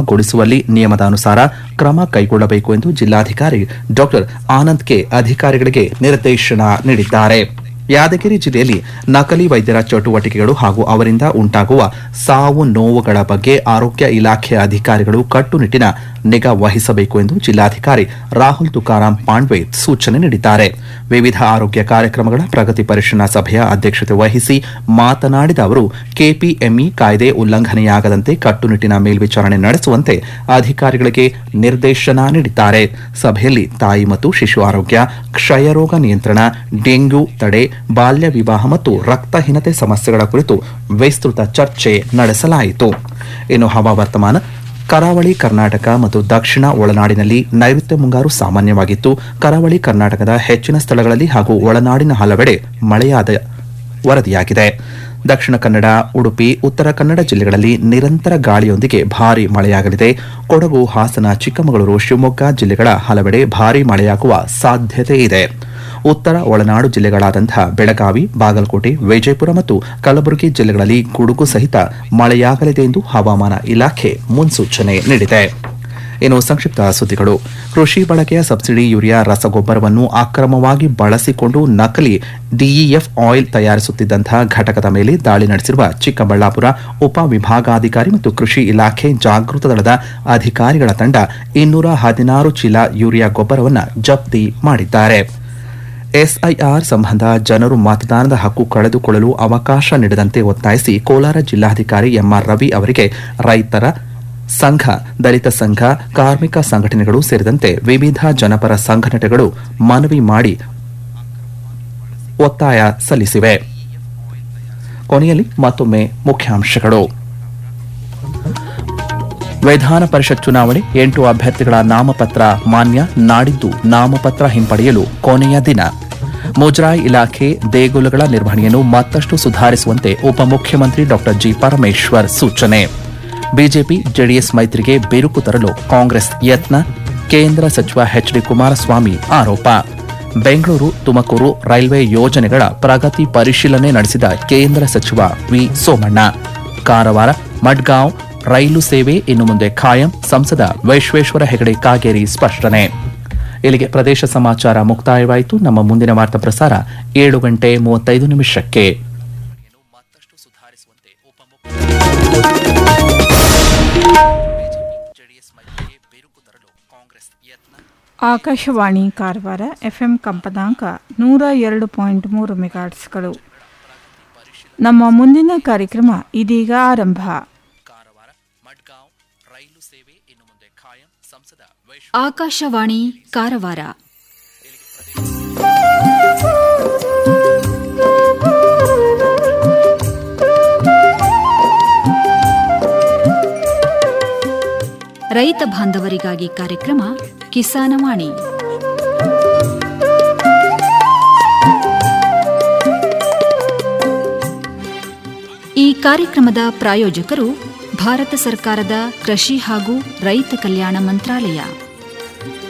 ಮೊಟಕುಗೊಳಿಸುವಲ್ಲಿ ನಿಯಮದ ಅನುಸಾರ ಕ್ರಮ ಕೈಗೊಳ್ಳಬೇಕು ಎಂದು ಜಿಲ್ಲಾಧಿಕಾರಿ ಡಾಕ್ಟರ್ ಆನಂದ್ ಕೆ ಅಧಿಕಾರಿಗಳಿಗೆ ನಿರ್ದೇಶನ ನೀಡಿದ್ದಾರೆ ಯಾದಗಿರಿ ಜಿಲ್ಲೆಯಲ್ಲಿ ನಕಲಿ ವೈದ್ಯರ ಚಟುವಟಿಕೆಗಳು ಹಾಗೂ ಅವರಿಂದ ಉಂಟಾಗುವ ಸಾವು ನೋವುಗಳ ಬಗ್ಗೆ ಆರೋಗ್ಯ ಇಲಾಖೆ ಅಧಿಕಾರಿಗಳು ಕಟ್ಟುನಿಟ್ಟಿನ ನಿಗಾ ವಹಿಸಬೇಕು ಎಂದು ಜಿಲ್ಲಾಧಿಕಾರಿ ರಾಹುಲ್ ತುಕಾರಾಂ ಪಾಂಡ್ವೆ ಸೂಚನೆ ನೀಡಿದ್ದಾರೆ ವಿವಿಧ ಆರೋಗ್ಯ ಕಾರ್ಯಕ್ರಮಗಳ ಪ್ರಗತಿ ಪರಿಶೀಲನಾ ಸಭೆಯ ಅಧ್ಯಕ್ಷತೆ ವಹಿಸಿ ಮಾತನಾಡಿದ ಅವರು ಕೆಪಿಎಂಇ ಕಾಯ್ದೆ ಉಲ್ಲಂಘನೆಯಾಗದಂತೆ ಕಟ್ಟುನಿಟ್ಟಿನ ಮೇಲ್ವಿಚಾರಣೆ ನಡೆಸುವಂತೆ ಅಧಿಕಾರಿಗಳಿಗೆ ನಿರ್ದೇಶನ ನೀಡಿದ್ದಾರೆ ಸಭೆಯಲ್ಲಿ ತಾಯಿ ಮತ್ತು ಶಿಶು ಆರೋಗ್ಯ ಕ್ಷಯರೋಗ ನಿಯಂತ್ರಣ ಡೆಂಗ್ಯೂ ತಡೆ ಬಾಲ್ಯ ವಿವಾಹ ಮತ್ತು ರಕ್ತಹೀನತೆ ಸಮಸ್ಯೆಗಳ ಕುರಿತು ವಿಸ್ತೃತ ಚರ್ಚೆ ನಡೆಸಲಾಯಿತು ಇನ್ನು ಹವಾವರ್ತಮಾನ ಕರಾವಳಿ ಕರ್ನಾಟಕ ಮತ್ತು ದಕ್ಷಿಣ ಒಳನಾಡಿನಲ್ಲಿ ನೈಋತ್ಯ ಮುಂಗಾರು ಸಾಮಾನ್ಯವಾಗಿತ್ತು ಕರಾವಳಿ ಕರ್ನಾಟಕದ ಹೆಚ್ಚಿನ ಸ್ಥಳಗಳಲ್ಲಿ ಹಾಗೂ ಒಳನಾಡಿನ ಹಲವೆಡೆ ಮಳೆಯಾದ ವರದಿಯಾಗಿದೆ ದಕ್ಷಿಣ ಕನ್ನಡ ಉಡುಪಿ ಉತ್ತರ ಕನ್ನಡ ಜಿಲ್ಲೆಗಳಲ್ಲಿ ನಿರಂತರ ಗಾಳಿಯೊಂದಿಗೆ ಭಾರೀ ಮಳೆಯಾಗಲಿದೆ ಕೊಡಗು ಹಾಸನ ಚಿಕ್ಕಮಗಳೂರು ಶಿವಮೊಗ್ಗ ಜಿಲ್ಲೆಗಳ ಹಲವೆಡೆ ಭಾರೀ ಮಳೆಯಾಗುವ ಸಾಧ್ಯತೆ ಇದೆ ಉತ್ತರ ಒಳನಾಡು ಜಿಲ್ಲೆಗಳಾದಂತಹ ಬೆಳಗಾವಿ ಬಾಗಲಕೋಟೆ ವಿಜಯಪುರ ಮತ್ತು ಕಲಬುರಗಿ ಜಿಲ್ಲೆಗಳಲ್ಲಿ ಗುಡುಗು ಸಹಿತ ಮಳೆಯಾಗಲಿದೆ ಎಂದು ಹವಾಮಾನ ಇಲಾಖೆ ಮುನ್ಸೂಚನೆ ನೀಡಿದೆ ಇನ್ನು ಸಂಕ್ಷಿಪ್ತ ಸುದ್ದಿಗಳು ಕೃಷಿ ಬಳಕೆಯ ಸಬ್ಸಿಡಿ ಯೂರಿಯಾ ರಸಗೊಬ್ಬರವನ್ನು ಅಕ್ರಮವಾಗಿ ಬಳಸಿಕೊಂಡು ನಕಲಿ ಡಿಇಎಫ್ ಆಯಿಲ್ ತಯಾರಿಸುತ್ತಿದ್ದಂತಹ ಘಟಕದ ಮೇಲೆ ದಾಳಿ ನಡೆಸಿರುವ ಚಿಕ್ಕಬಳ್ಳಾಪುರ ಉಪವಿಭಾಗಾಧಿಕಾರಿ ಮತ್ತು ಕೃಷಿ ಇಲಾಖೆ ಜಾಗೃತ ದಳದ ಅಧಿಕಾರಿಗಳ ತಂಡ ಇನ್ನೂರ ಹದಿನಾರು ಚೀಲ ಯೂರಿಯಾ ಗೊಬ್ಬರವನ್ನು ಜಪ್ತಿ ಮಾಡಿದ್ದಾರೆ ಎಸ್ಐಆರ್ ಸಂಬಂಧ ಜನರು ಮತದಾನದ ಹಕ್ಕು ಕಳೆದುಕೊಳ್ಳಲು ಅವಕಾಶ ನೀಡದಂತೆ ಒತ್ತಾಯಿಸಿ ಕೋಲಾರ ಜಿಲ್ಲಾಧಿಕಾರಿ ಎಂಆರ್ ರವಿ ಅವರಿಗೆ ರೈತರ ಸಂಘ ದಲಿತ ಸಂಘ ಕಾರ್ಮಿಕ ಸಂಘಟನೆಗಳು ಸೇರಿದಂತೆ ವಿವಿಧ ಜನಪರ ಸಂಘಟನೆಗಳು ಮನವಿ ಮಾಡಿ ಒತ್ತಾಯ ಸಲ್ಲಿಸಿವೆ ಕೊನೆಯಲ್ಲಿ ಮತ್ತೊಮ್ಮೆ ಮುಖ್ಯಾಂಶಗಳು ವಿಧಾನ ಪರಿಷತ್ ಚುನಾವಣೆ ಎಂಟು ಅಭ್ಯರ್ಥಿಗಳ ನಾಮಪತ್ರ ಮಾನ್ಯ ನಾಡಿದ್ದು ನಾಮಪತ್ರ ಹಿಂಪಡೆಯಲು ಕೊನೆಯ ದಿನ ಮುಜರಾಯಿ ಇಲಾಖೆ ದೇಗುಲಗಳ ನಿರ್ವಹಣೆಯನ್ನು ಮತ್ತಷ್ಟು ಸುಧಾರಿಸುವಂತೆ ಉಪಮುಖ್ಯಮಂತ್ರಿ ಡಾ ಜಿ ಪರಮೇಶ್ವರ್ ಸೂಚನೆ ಬಿಜೆಪಿ ಜೆಡಿಎಸ್ ಮೈತ್ರಿಗೆ ಬಿರುಕು ತರಲು ಕಾಂಗ್ರೆಸ್ ಯತ್ನ ಕೇಂದ್ರ ಸಚಿವ ಎಚ್ ಡಿ ಕುಮಾರಸ್ವಾಮಿ ಆರೋಪ ಬೆಂಗಳೂರು ತುಮಕೂರು ರೈಲ್ವೆ ಯೋಜನೆಗಳ ಪ್ರಗತಿ ಪರಿಶೀಲನೆ ನಡೆಸಿದ ಕೇಂದ್ರ ಸಚಿವ ವಿ ಸೋಮಣ್ಣ ಕಾರವಾರ ಮಡ್ಗಾಂವ್ ರೈಲು ಸೇವೆ ಇನ್ನು ಮುಂದೆ ಖಾಯಂ ಸಂಸದ ವೈಶ್ವೇಶ್ವರ ಹೆಗಡೆ ಕಾಗೇರಿ ಸ್ಪಷ್ಟನೆ ಇಲ್ಲಿಗೆ ಪ್ರದೇಶ ಸಮಾಚಾರ ಮುಕ್ತಾಯವಾಯಿತು ನಮ್ಮ ಮುಂದಿನ ವಾರ್ತಾ ಪ್ರಸಾರ ಏಳು ಗಂಟೆ ಮೂವತ್ತೈದು ನಿಮಿಷಕ್ಕೆ ಆಕಾಶವಾಣಿ ಕಾರವಾರ ಎಫ್ಎಂ ಕಂಪನಾಂಕ ನೂರ ಎರಡು ಪಾಯಿಂಟ್ ಮೂರು ಮೆಗಾಟ್ಸ್ಗಳು ನಮ್ಮ ಮುಂದಿನ ಕಾರ್ಯಕ್ರಮ ಇದೀಗ ಆರಂಭ ಆಕಾಶವಾಣಿ ಕಾರವಾರ ರೈತ ಬಾಂಧವರಿಗಾಗಿ ಕಾರ್ಯಕ್ರಮ ಕಿಸಾನವಾಣಿ ಈ ಕಾರ್ಯಕ್ರಮದ ಪ್ರಾಯೋಜಕರು ಭಾರತ ಸರ್ಕಾರದ ಕೃಷಿ ಹಾಗೂ ರೈತ ಕಲ್ಯಾಣ ಮಂತ್ರಾಲಯ